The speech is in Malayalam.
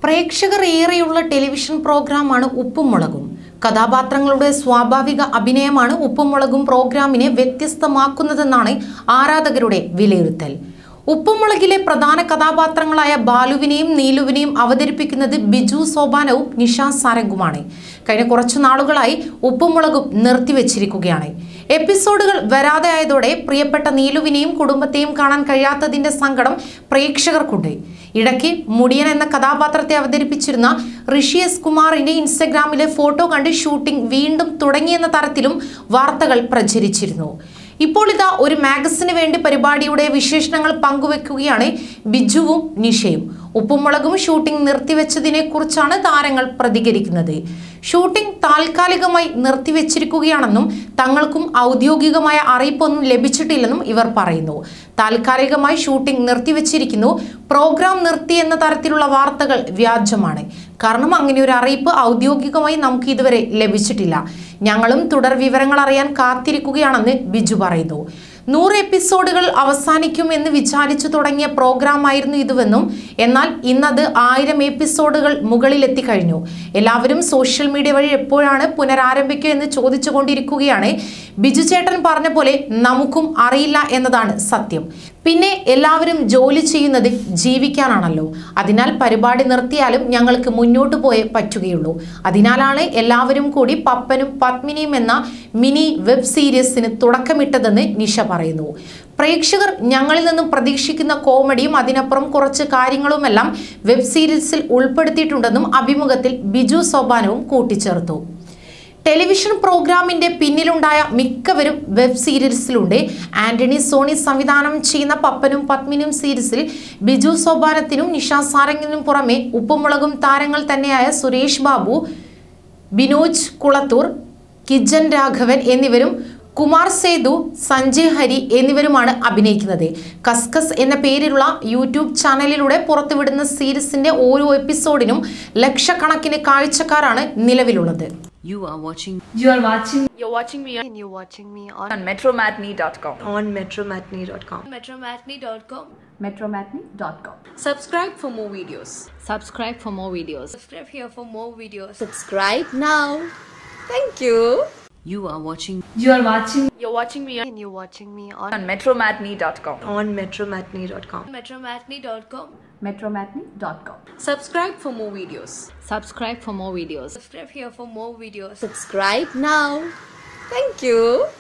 പ്രേക്ഷകർ ഏറെയുള്ള ടെലിവിഷൻ പ്രോഗ്രാമാണ് ഉപ്പും മുളകും കഥാപാത്രങ്ങളുടെ സ്വാഭാവിക അഭിനയമാണ് ഉപ്പും മുളകും പ്രോഗ്രാമിനെ വ്യത്യസ്തമാക്കുന്നതെന്നാണ് ആരാധകരുടെ വിലയിരുത്തൽ ഉപ്പുമുളകിലെ പ്രധാന കഥാപാത്രങ്ങളായ ബാലുവിനെയും നീലുവിനെയും അവതരിപ്പിക്കുന്നത് ബിജു സോപാനവും നിഷ സാരംഗുമാണ് കഴിഞ്ഞ കുറച്ചു നാളുകളായി ഉപ്പുമുളകും നിർത്തിവെച്ചിരിക്കുകയാണ് എപ്പിസോഡുകൾ വരാതെ ആയതോടെ പ്രിയപ്പെട്ട നീലുവിനെയും കുടുംബത്തെയും കാണാൻ കഴിയാത്തതിന്റെ സങ്കടം പ്രേക്ഷകർക്കുണ്ട് ഇടയ്ക്ക് മുടിയൻ എന്ന കഥാപാത്രത്തെ അവതരിപ്പിച്ചിരുന്ന ഋഷി എസ് കുമാറിന്റെ ഇൻസ്റ്റഗ്രാമിലെ ഫോട്ടോ കണ്ട് ഷൂട്ടിംഗ് വീണ്ടും തുടങ്ങിയെന്ന തരത്തിലും വാർത്തകൾ പ്രചരിച്ചിരുന്നു ഇപ്പോൾ ഇതാ ഒരു മാഗസിന് വേണ്ടി പരിപാടിയുടെ വിശേഷണങ്ങൾ പങ്കുവെക്കുകയാണ് ബിജുവും നിഷയും ഉപ്പുമുളകും ഷൂട്ടിംഗ് നിർത്തിവെച്ചതിനെ കുറിച്ചാണ് താരങ്ങൾ പ്രതികരിക്കുന്നത് ഷൂട്ടിംഗ് താൽക്കാലികമായി നിർത്തിവെച്ചിരിക്കുകയാണെന്നും തങ്ങൾക്കും ഔദ്യോഗികമായ അറിയിപ്പൊന്നും ലഭിച്ചിട്ടില്ലെന്നും ഇവർ പറയുന്നു താൽക്കാലികമായി ഷൂട്ടിംഗ് നിർത്തിവെച്ചിരിക്കുന്നു പ്രോഗ്രാം നിർത്തി എന്ന തരത്തിലുള്ള വാർത്തകൾ വ്യാജമാണ് കാരണം അങ്ങനെ ഒരു അറിയിപ്പ് ഔദ്യോഗികമായി നമുക്ക് ഇതുവരെ ലഭിച്ചിട്ടില്ല ഞങ്ങളും തുടർ വിവരങ്ങൾ അറിയാൻ കാത്തിരിക്കുകയാണെന്ന് ബിജു പറയുന്നു നൂറ് എപ്പിസോഡുകൾ അവസാനിക്കും എന്ന് വിചാരിച്ചു തുടങ്ങിയ പ്രോഗ്രാം ആയിരുന്നു ഇതുവെന്നും എന്നാൽ ഇന്നത് ആയിരം എപ്പിസോഡുകൾ മുകളിലെത്തി കഴിഞ്ഞു എല്ലാവരും സോഷ്യൽ മീഡിയ വഴി എപ്പോഴാണ് പുനരാരംഭിക്കുക എന്ന് ചോദിച്ചുകൊണ്ടിരിക്കുകയാണ് ബിജു ചേട്ടൻ പറഞ്ഞ പോലെ നമുക്കും അറിയില്ല എന്നതാണ് സത്യം പിന്നെ എല്ലാവരും ജോലി ചെയ്യുന്നത് ജീവിക്കാനാണല്ലോ അതിനാൽ പരിപാടി നിർത്തിയാലും ഞങ്ങൾക്ക് മുന്നോട്ട് പോയേ പറ്റുകയുള്ളൂ അതിനാലാണ് എല്ലാവരും കൂടി പപ്പനും പത്മിനിയും എന്ന മിനി വെബ് സീരീസിന് തുടക്കമിട്ടതെന്ന് നിഷ പറയുന്നു പ്രേക്ഷകർ ഞങ്ങളിൽ നിന്നും പ്രതീക്ഷിക്കുന്ന കോമഡിയും അതിനപ്പുറം കുറച്ച് കാര്യങ്ങളുമെല്ലാം വെബ് സീരീസിൽ ഉൾപ്പെടുത്തിയിട്ടുണ്ടെന്നും അഭിമുഖത്തിൽ ബിജു സോപാനവും കൂട്ടിച്ചേർത്തു ടെലിവിഷൻ പ്രോഗ്രാമിന്റെ പിന്നിലുണ്ടായ മിക്കവരും വെബ് സീരീസിലുണ്ട് ആന്റണി സോണി സംവിധാനം ചെയ്യുന്ന പപ്പനും പത്മിനും സീരീസിൽ ബിജു സോപാനത്തിനും നിഷ സാരംഗിനും പുറമെ ഉപ്പുമുളകും താരങ്ങൾ തന്നെയായ സുരേഷ് ബാബു ബിനോജ് കുളത്തൂർ കിജൻ രാഘവൻ എന്നിവരും കുമാർ സേതു സഞ്ജയ് ഹരി എന്നിവരുമാണ് അഭിനയിക്കുന്നത് കസ്കസ് എന്ന പേരിലുള്ള യൂട്യൂബ് ചാനലിലൂടെ പുറത്തുവിടുന്ന സീരീസിന്റെ ഓരോ എപ്പിസോഡിനും ലക്ഷക്കണക്കിന് കാഴ്ചക്കാരാണ് നിലവിലുള്ളത് You are watching You are watching You're watching me and you're watching me on, on metromatney.com. on metromatney.com. metromatney.com Metromatney.com. Subscribe for more videos. subscribe for more videos. subscribe here for more videos Subscribe now. Thank you. You are watching You are watching You're watching me and you're watching me on, on metromatney.com. on metromatney.com. metromatney.com Metromatney.com. Subscribe for more videos. subscribe for more videos. subscribe here for more videos Subscribe now. Thank you.